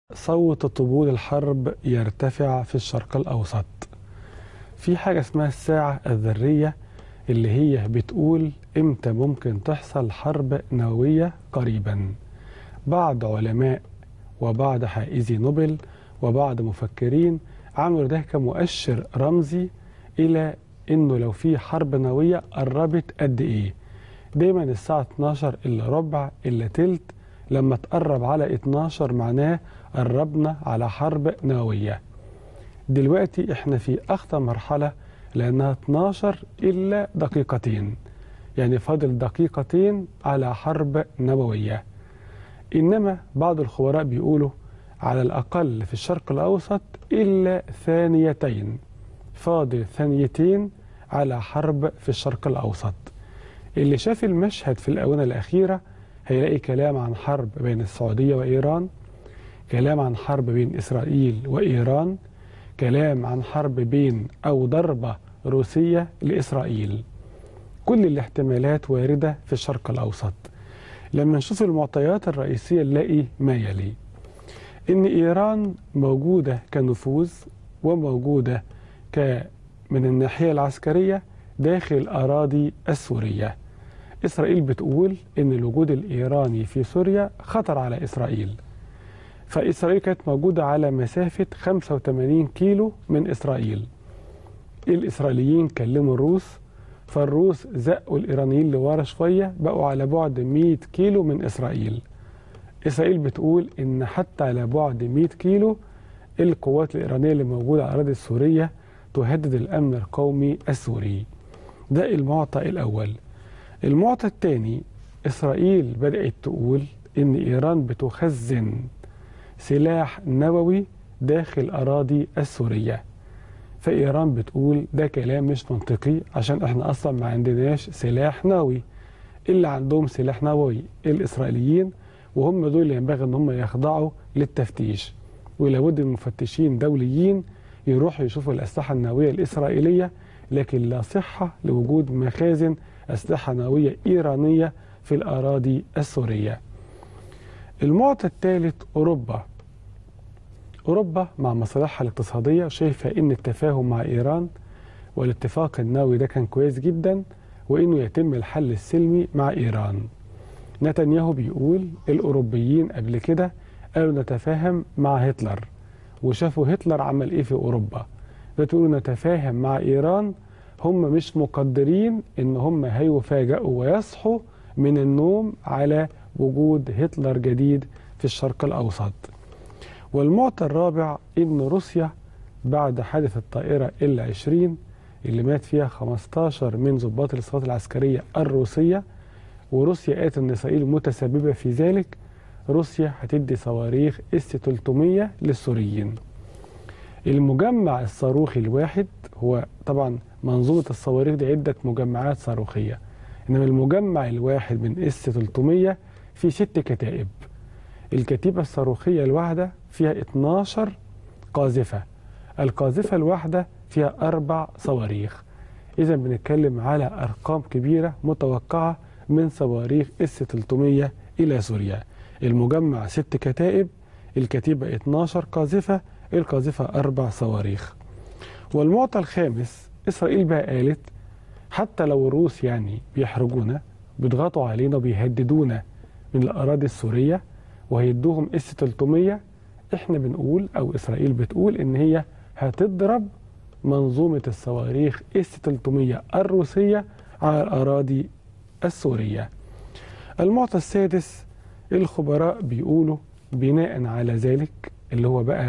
صوت طبول الحرب يرتفع في الشرق الأوسط في حاجة اسمها الساعة الذرية اللي هي بتقول امتى ممكن تحصل حرب نووية قريبا بعض علماء وبعض حائزي نوبل وبعض مفكرين عملوا ده كمؤشر رمزي إلى إنه لو في حرب نووية قربت قد إيه دايما الساعة 12 إلا ربع إلا تلت لما تقرب على 12 معناه قربنا على حرب نووية دلوقتي احنا في أخطر مرحلة لأنها 12 إلا دقيقتين يعني فاضل دقيقتين على حرب نووية إنما بعض الخبراء بيقولوا على الأقل في الشرق الأوسط إلا ثانيتين فاضل ثانيتين على حرب في الشرق الأوسط اللي شاف المشهد في الآونة الأخيرة هيلاقي كلام عن حرب بين السعودية وإيران كلام عن حرب بين إسرائيل وإيران كلام عن حرب بين أو ضربة روسية لإسرائيل كل الاحتمالات واردة في الشرق الأوسط لما نشوف المعطيات الرئيسية نلاقي ما يلي إن إيران موجودة كنفوذ وموجودة ك من الناحية العسكرية داخل الأراضي السورية إسرائيل بتقول إن الوجود الإيراني في سوريا خطر على إسرائيل فإسرائيل كانت موجودة على مسافة 85 كيلو من إسرائيل الإسرائيليين كلموا الروس فالروس زقوا الإيرانيين لورا شوية بقوا على بعد 100 كيلو من إسرائيل إسرائيل بتقول إن حتى على بعد 100 كيلو القوات الإيرانية اللي موجودة على الأراضي السورية تهدد الأمن القومي السوري ده المعطى الأول المعطى الثاني إسرائيل بدأت تقول إن إيران بتخزن سلاح نووي داخل أراضي السورية فإيران بتقول ده كلام مش منطقي عشان احنا أصلا ما عندناش سلاح نووي اللي عندهم سلاح نووي الإسرائيليين وهم دول اللي ينبغي ان هم يخضعوا للتفتيش ولابد من مفتشين دوليين يروحوا يشوفوا الأسلحة النووية الإسرائيلية لكن لا صحة لوجود مخازن أسلحة نووية إيرانية في الأراضي السورية المعطى الثالث أوروبا أوروبا مع مصالحها الاقتصادية شايفة إن التفاهم مع إيران والاتفاق النووي ده كان كويس جدا وإنه يتم الحل السلمي مع إيران نتنياهو بيقول الأوروبيين قبل كده قالوا نتفاهم مع هتلر وشافوا هتلر عمل إيه في أوروبا بتقولوا نتفاهم مع إيران هم مش مقدرين إن هم هيفاجئوا ويصحوا من النوم على وجود هتلر جديد في الشرق الأوسط والمعطى الرابع إن روسيا بعد حادث الطائرة ال 20 اللي مات فيها 15 من ضباط الإسقاط العسكرية الروسية وروسيا قالت إن إسرائيل متسببة في ذلك روسيا هتدي صواريخ اس 300 للسوريين المجمع الصاروخي الواحد هو طبعا منظومة الصواريخ دي عدة مجمعات صاروخية إنما المجمع الواحد من اس 300 فيه ست كتائب الكتيبة الصاروخية الواحدة فيها 12 قاذفة القاذفة الواحدة فيها أربع صواريخ إذا بنتكلم على أرقام كبيرة متوقعة من صواريخ اس 300 إلى سوريا المجمع ست كتائب الكتيبة 12 قاذفة القاذفة أربع صواريخ والمعطى الخامس إسرائيل بقى قالت حتى لو الروس يعني بيحرجونا بيضغطوا علينا وبيهددونا من الأراضي السورية وهيدوهم اس 300 احنا بنقول او اسرائيل بتقول ان هي هتضرب منظومة الصواريخ اس 300 الروسية على الأراضي السورية المعطى السادس الخبراء بيقولوا بناء على ذلك اللي هو بقى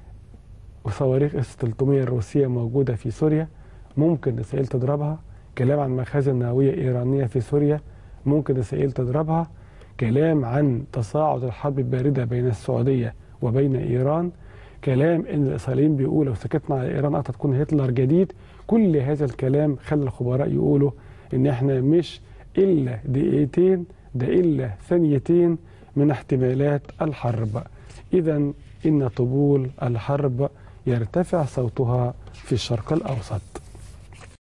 صواريخ اس 300 الروسية موجودة في سوريا ممكن إسرائيل تضربها كلام عن مخازن نووية إيرانية في سوريا ممكن إسرائيل تضربها كلام عن تصاعد الحرب الباردة بين السعودية وبين إيران كلام إن الإسرائيليين بيقولوا لو سكتنا على إيران أكتر تكون هتلر جديد كل هذا الكلام خلى الخبراء يقولوا إن إحنا مش إلا دقيقتين ده إلا ثانيتين من احتمالات الحرب إذا إن طبول الحرب يرتفع صوتها في الشرق الأوسط